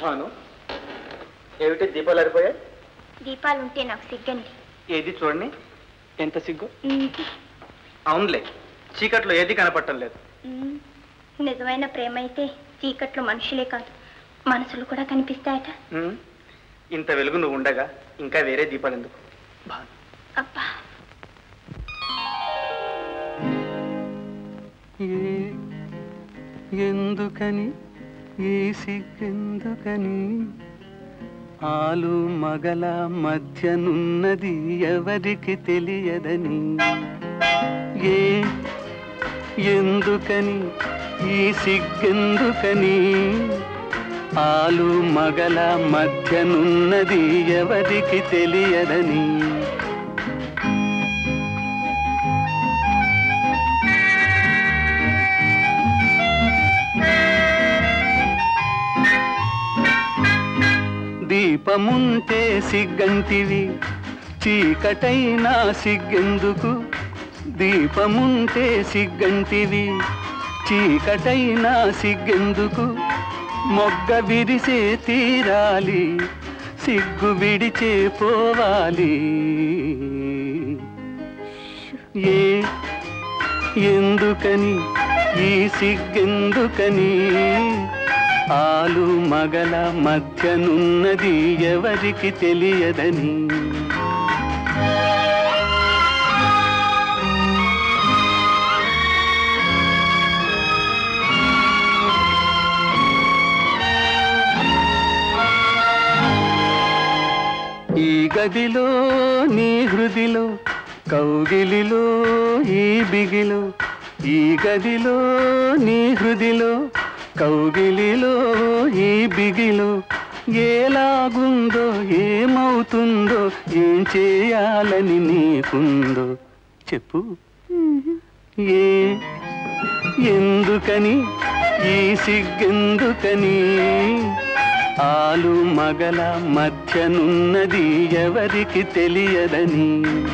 భాను ఏమిటి దీపాలు అరిపోయాయి దీపాలుంటే నాకు సిగ్గండి ఏది చూడండి ఎంత సిగ్గు అవునులే చీకట్లో ఏది కనపడటం లేదు మ్మ్. నిజమైన ప్రేమ అయితే చీకట్లో మనుషులే కాదు మనసులు కూడా కనిపిస్తాయట ఉమ్, ఇంత వెలుగు నువ్వు ఉండగా ఇంకా వేరే దీపాలు ఎందుకు భాను అబ్బా ఎందుకని ఈ సిగ్గెందుకని ఆలు మగల మధ్యనున్నది ఎవరికి తెలియదని ఏ ఎందుకని ఈ సిగ్గెందుకని ఆలు మగల మధ్యనున్నది ఎవరికి తెలియదని దీపముంటే సిగ్గంటివి చీకటైనా సిగ్గెందుకు దీపముంటే సిగ్గంటివి చీకటైనా సిగ్గెందుకు మొగ్గ విరిసే తీరాలి సిగ్గు విడిచే పోవాలి ఏ ఎందుకని ఈ సిగ్గెందుకని ఆలు మగల మధ్యనున్నది ఎవరికి తెలియదని ఈ గదిలో నీ హృదిలో కౌగిలిలో ఈ బిగిలో ఈ గదిలో నీ హృదిలో కౌగిలిలో ఈ బిగిలో ఎలాగుందో ఏమవుతుందో ఏం చేయాలని నీకుందో చెప్పు ఏ ఎందుకని ఈ సిగ్గెందుకని ఆలు మగల మధ్యనున్నది ఎవరికి తెలియదని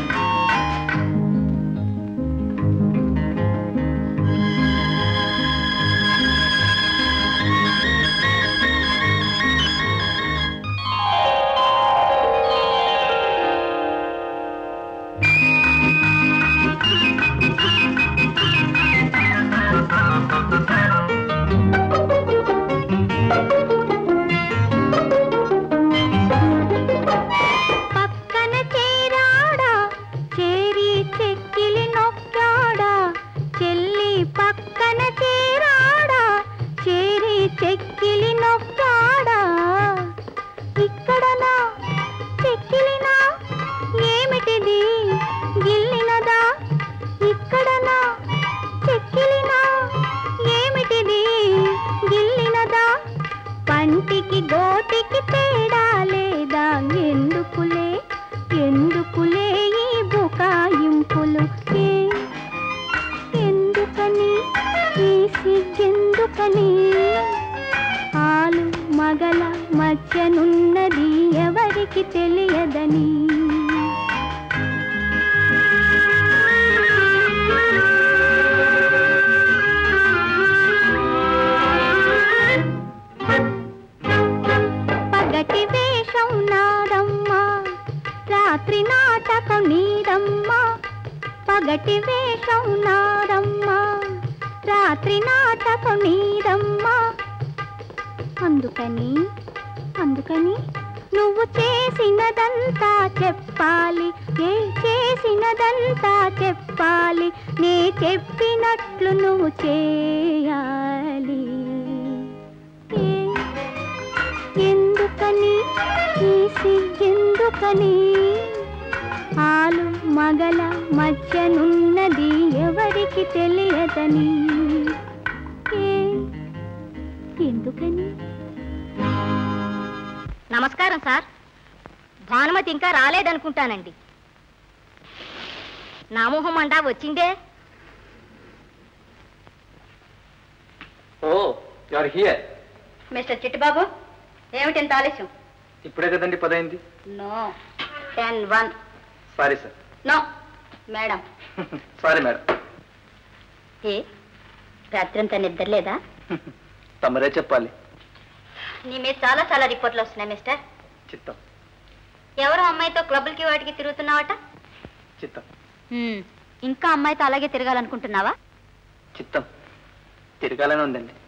పక్కన చేరాడా చేరి చెక్కిలి నొక్కాడా చెల్లి పక్కన చేరాడా చేరి చెక్కిలి నొక్కాడా ఇక్కడనా చెక్కిలినా ఏమిటిది గిల్లినదా ఇక్కడనా చెక్కిలినా ఏమిటిది గిల్లినదా పంటికి గోటికి తేడా లేదా ఎందుకులే ఎందుకులే ఈ బుకాయింపులు ఏ ఎందుకని ఈ సిగ్గెందుకని ఆలు మగల మధ్యనున్నది ఎవరికి తెలియదని పగటి వేషం నాదమ్మా రాత్రి నాటకం నీదమ్మా పగటి వేషం నాదమ్మా రాత్రి నాటకం నీదమ్మా అందుకని అందుకని నువ్వు చేసినదంతా చెప్పాలి ఏ చేసినదంతా చెప్పాలి నే చెప్పినట్లు నువ్వు చేయాలి ఏ ఎందుకని ఈ సిగ్గెందుకని ఆలు మగల మధ్యనున్నది ఎవరికి తెలియదని ఏ ఎందుకని నమస్కారం సార్ భానుమతి ఇంకా రాలేదనుకుంటానండి నా మొహం అండా వచ్చిందే oh you're here Mister Chittibabu ఏమిటి ఇంత ఆలస్యం ఇప్పుడే కదండి పదైంది no ten one sorry sir no madam sorry madam ఏ రాత్రంతా నిద్రలేదా తమరే చెప్పాలి నీ మీద చాలా చాలా రిపోర్ట్లు వస్తున్నాయి మిస్టర్ చిత్తం ఎవరో అమ్మాయితో క్లబ్బులకి వాటికి తిరుగుతున్నావట చిత్తం ఇంకా అమ్మాయితో అలాగే తిరగాలనుకుంటున్నావా చిత్తం తిరగాలని ఉందండి